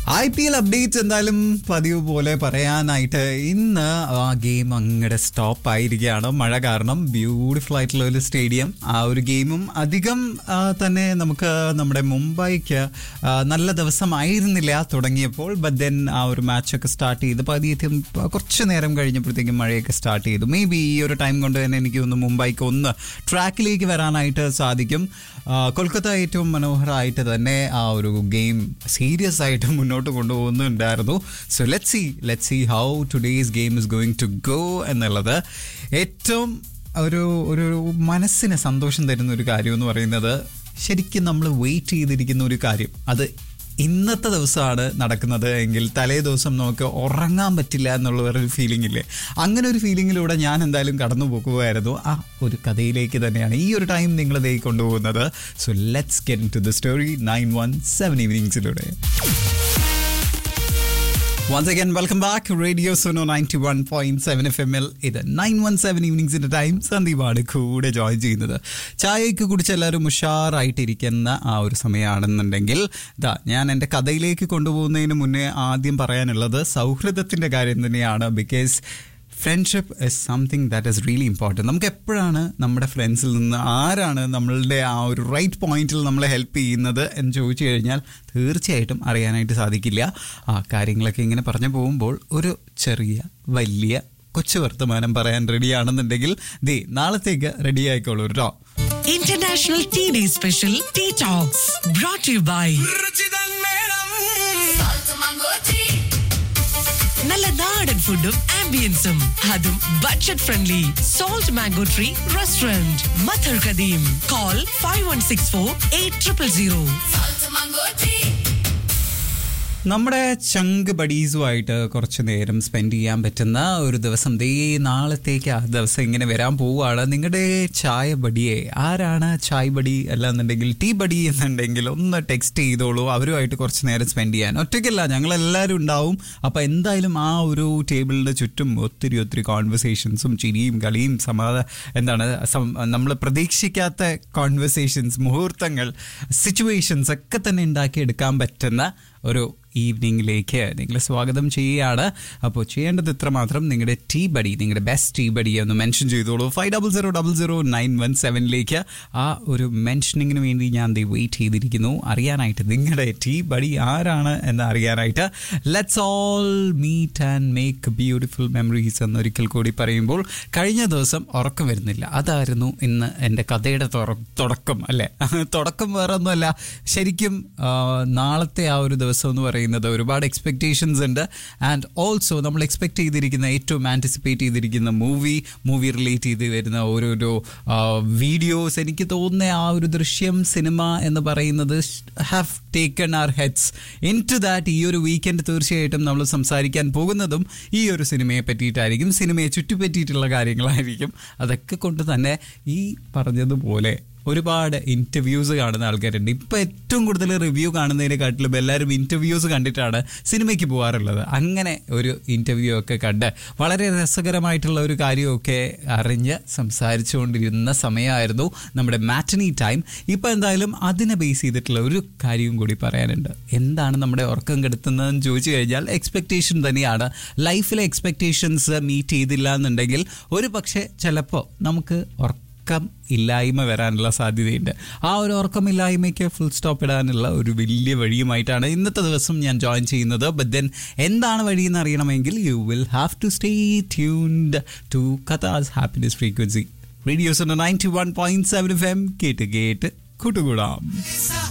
I P L updates എന്തായാലും പതിവ് പോലെ പറയാനായിട്ട് ഇന്ന് ആ ഗെയിം അങ്ങടെ സ്റ്റോപ്പ് ആയിരിക്കുകയാണ് മഴ കാരണം ബ്യൂട്ടിഫുൾ ആയിട്ടുള്ള ഒരു സ്റ്റേഡിയം ആ ഒരു ഗെയിമും അധികം ആ, തന്നെ നമുക്ക് നമ്മുടെ മുംബൈക്ക് ആ, നല്ല ദിവസമായിരുന്നില്ല തുടങ്ങിയപ്പോൾ ബട്ട് ദെൻ ആ ഒരു മാച്ചൊക്കെ സ്റ്റാർട്ട് ചെയ്ത് പതിയധികം കുറച്ച് നേരം കഴിഞ്ഞപ്പോഴത്തേക്കും മഴയൊക്കെ സ്റ്റാർട്ട് ചെയ്തു മേ ബി ഈ ഒരു ടൈം കൊണ്ട് തന്നെ എനിക്ക് തോന്നുന്നു മുംബൈക്ക് ഒന്ന് ട്രാക്കിലേക്ക് വരാനായിട്ട് സാധിക്കും ആ, കൊൽക്കത്ത ഏറ്റവും മനോഹരമായിട്ട് തന്നെ ആ ഒരു ഗെയിം സീരിയസ് ആയിട്ട് മുന്നോട്ട് കൊണ്ടുപോകുന്നുണ്ടായിരുന്നു so let see let see how today's game is going to go എന്നുള്ളത് ഏറ്റവും ഒരു ഒരു മനസ്സിന് സന്തോഷം തരുന്ന ഒരു കാര്യം എന്ന് പറയുന്നത് ശരിക്കും നമ്മൾ വെയിറ്റ് ചെയ്തിരിക്കുന്ന ഒരു കാര്യം അത് ഇന്നത്തെ ദിവസമാണ് നടക്കുന്നത് എങ്കിൽ തലേ ദിവസം നമുക്ക് ഉറങ്ങാൻ പറ്റില്ല എന്നുള്ള ഒരു ഫീലിംഗ് ഇല്ലേ അങ്ങനെ ഒരു ഫീലിങ്ങിലൂടെ ഞാൻ എന്തായാലും കടന്നു പോകുമായിരുന്നു ആ ഒരു കഥയിലേക്ക് തന്നെയാണ് ഈ ഒരു ടൈം നിങ്ങൾ ദേ കൊണ്ടുപോകുന്നത് so let's get to the story nine one seven ഈവനിങ്സിലൂടെ once again welcome back radio Suno ninety one point seven F M എൽ ഇത് നയൻ വൺ സെവൻ ഈവനിങ്സിന്റെ ടൈം സന്ദീപാണ് കൂടെ ജോയിൻ ചെയ്യുന്നത് ചായയൊക്കെ കുടിച്ച് എല്ലാവരും ഉഷാറായിട്ടിരിക്കുന്ന ആ ഒരു സമയമാണെന്നുണ്ടെങ്കിൽ ദാ ഞാൻ എൻ്റെ കഥയിലേക്ക് കൊണ്ടുപോകുന്നതിന് മുന്നേ ആദ്യം പറയാനുള്ളത് സൗഹൃദത്തിൻ്റെ കാര്യം തന്നെയാണ് because friendship is something that is really important നമുക്ക് എപ്പോഴാണ് നമ്മുടെ ഫ്രണ്ട്സിൽ നിന്ന് ആരാണ് നമ്മളുടെ ആ ഒരു റൈറ്റ് പോയിന്റിൽ നമ്മളെ ഹെൽപ്പ് ചെയ്യുന്നത് എന്ന് ചോദിച്ചു കഴിഞ്ഞാൽ തീർച്ചയായിട്ടും അറിയാനായിട്ട് സാധിക്കില്ല ആ കാര്യങ്ങളൊക്കെ ഇങ്ങനെ പറഞ്ഞു പോകുമ്പോൾ ഒരു ചെറിയ വലിയ കൊച്ചു വർത്തമാനം പറയാൻ റെഡിയാണെന്നുണ്ടെങ്കിൽ ദേ നാളത്തേക്ക് റെഡി ആയിക്കോളൂ കേട്ടോ International Tea Day Special Tea Talks brought to you by നല്ല നാടൻ ഫുഡും ആംബിയൻസും അതും budget friendly salt mango tree restaurant മഥർ കദീം call five one six four eight triple zero നമ്മുടെ ചങ്ക് ബഡീസുമായിട്ട് കുറച്ച് നേരം സ്പെൻഡ് ചെയ്യാൻ പറ്റുന്ന ഒരു ദിവസം ദേ നാളത്തേക്ക് ആ ദിവസം ഇങ്ങനെ വരാൻ പോവുകയാണ് നിങ്ങളുടെ ചായ ബഡിയെ ആരാണ് ചായ് ബഡി അല്ലാന്നുണ്ടെങ്കിൽ ടീ ബഡി എന്നുണ്ടെങ്കിൽ ഒന്ന് ടെക്സ്റ്റ് ചെയ്തോളൂ അവരുമായിട്ട് കുറച്ച് നേരം സ്പെൻഡ് ചെയ്യാൻ ഒറ്റയ്ക്കല്ല ഞങ്ങളെല്ലാവരും ഉണ്ടാവും അപ്പം എന്തായാലും ആ ഒരു ടേബിളിൻ്റെ ചുറ്റും ഒത്തിരി ഒത്തിരി കോൺവെർസേഷൻസും ചിരിയും കളിയും സമാധാന എന്താണ് നമ്മൾ പ്രതീക്ഷിക്കാത്ത കോൺവെർസേഷൻസ് മുഹൂർത്തങ്ങൾ സിറ്റുവേഷൻസ് ഒക്കെ തന്നെ ഉണ്ടാക്കിയെടുക്കാൻ പറ്റുന്ന ഒരു ഈവനിങ്ങിലേക്ക് നിങ്ങൾ സ്വാഗതം ചെയ്യുകയാണ് അപ്പോൾ ചെയ്യേണ്ടത് ഇത്ര മാത്രം നിങ്ങളുടെ ടീ ബഡി നിങ്ങളുടെ ബെസ്റ്റ് ടീ ബഡി ഒന്ന് മെൻഷൻ ചെയ്തോളൂ five double zero double zero nine one സെവനിലേക്ക് ആ ഒരു മെൻഷനിങ്ങിന് വേണ്ടി ഞാൻ ദേ വെയിറ്റ് ചെയ്തിരിക്കുന്നു അറിയാനായിട്ട് നിങ്ങളുടെ ടീ ബഡി ആരാണ് എന്ന് അറിയാനായിട്ട് let's all meet and make beautiful memories എന്നൊരിക്കൽ കൂടി പറയുമ്പോൾ കഴിഞ്ഞ ദിവസം ഉറക്കം വരുന്നില്ല അതായിരുന്നു ഇന്ന് എൻ്റെ കഥയുടെ തുറ- തുടക്കം അല്ലേ തുടക്കം വേറെ ഒന്നുമല്ല ശരിക്കും ആ, നാളത്തെ ആ ഒരു ദിവസം എന്ന് പറയുന്നത് ഒരുപാട് എക്സ്പെക്റ്റേഷൻസ് ഉണ്ട് ആൻഡ് ഓൾസോ നമ്മൾ എക്സ്പെക്ട് ചെയ്തിരിക്കുന്ന ഏറ്റവും ആൻറ്റിസിപ്പേറ്റ് ചെയ്തിരിക്കുന്ന മൂവി മൂവി റിലേറ്റ് ചെയ്ത് വരുന്ന ഓരോരോ വീഡിയോസ് എനിക്ക് തോന്നുന്ന ആ ഒരു ദൃശ്യം സിനിമ എന്ന് പറയുന്നത് have taken our heads into that ഈ ഒരു വീക്കെൻഡ് തീർച്ചയായിട്ടും നമ്മൾ സംസാരിക്കാൻ പോകുന്നതും ഈ ഒരു സിനിമയെ പറ്റിയിട്ടായിരിക്കും സിനിമയെ ചുറ്റിപ്പറ്റിയിട്ടുള്ള കാര്യങ്ങളായിരിക്കും അതൊക്കെ കൊണ്ട് തന്നെ ഈ പറഞ്ഞതുപോലെ ഒരുപാട് ഇന്റർവ്യൂസ് കാണുന്ന ആൾക്കാരുണ്ട് ഇപ്പൊ ഏറ്റവും കൂടുതൽ റിവ്യൂ കാണുന്നതിനെക്കാട്ടിലും എല്ലാവരും ഇന്റർവ്യൂസ് കണ്ടിട്ടാണ് സിനിമയ്ക്ക് പോകാറുള്ളത് അങ്ങനെ ഒരു ഇന്റർവ്യൂ ഒക്കെ കണ്ട് വളരെ രസകരമായിട്ടുള്ള ഒരു കാര്യമൊക്കെ അറിഞ്ഞ് സംസാരിച്ചുകൊണ്ടിരുന്ന സമയമായിരുന്നു നമ്മുടെ മാറ്റനി ടൈം ഇപ്പൊ എന്തായാലും അതിനെ ബേസ് ചെയ്തിട്ടുള്ള ഒരു കാര്യവും കൂടി പറയാനുണ്ട് എന്താണ് നമ്മുടെ ഉറക്കം കെടുത്തുന്നതെന്ന് ചോദിച്ചു കഴിഞ്ഞാൽ എക്സ്പെക്റ്റേഷൻ തന്നെയാണ് ലൈഫിലെ എക്സ്പെക്റ്റേഷൻസ് മീറ്റ് ചെയ്തില്ല എന്നുണ്ടെങ്കിൽ ഒരു പക്ഷേ ചിലപ്പോൾ നമുക്ക് ഉറക്കം ഉറക്കം ഇല്ലായ്മ വരാനുള്ള സാധ്യതയുണ്ട് ആ ഒരു ഉറക്കമില്ലായ്മയ്ക്ക് ഫുൾ സ്റ്റോപ്പ് ഇടാനുള്ള ഒരു വലിയ വഴിയുമായിട്ടാണ് ഇന്നത്തെ ദിവസം ഞാൻ ജോയിൻ ചെയ്യുന്നത് ബട്ട് ദെൻ എന്താണ് വഴി എന്ന് അറിയണമെങ്കിൽ you will have to stay tuned to കഥാസ് happiness frequency radio's ninety one point seven F M കേട്ട് കേട്ട് കൂട്ടുകൂടാം